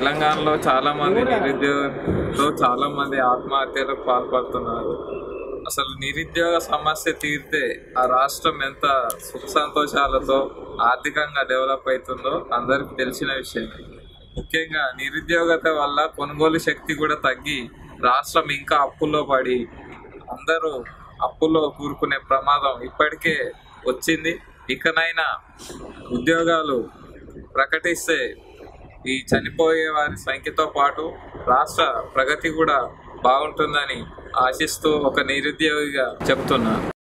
తెలంగాణలో చాలా మంది నిరుద్యోగంతో చాలా మంది ఆత్మహత్యలకు పాల్పడుతున్నారు అసలు నిరుద్యోగ సమస్య తీరితే ఆ రాష్ట్రం ఎంత సుఖ సంతోషాలతో ఆర్థికంగా డెవలప్ అవుతుందో అందరికీ తెలిసిన విషయం ముఖ్యంగా నిరుద్యోగత వల్ల కొనుగోలు శక్తి కూడా తగ్గి రాష్ట్రం ఇంకా అప్పుల్లో పడి అందరూ అప్పుల్లో కూరుకునే ప్రమాదం ఇప్పటికే వచ్చింది ఇకనైనా ఉద్యోగాలు ప్రకటిస్తే ఈ చనిపోయే వారి సంఖ్యతో పాటు రాష్ట్ర ప్రగతి కూడా బాగుంటుందని ఆశిస్తూ ఒక నిరుద్యోగిగా చెప్తున్నా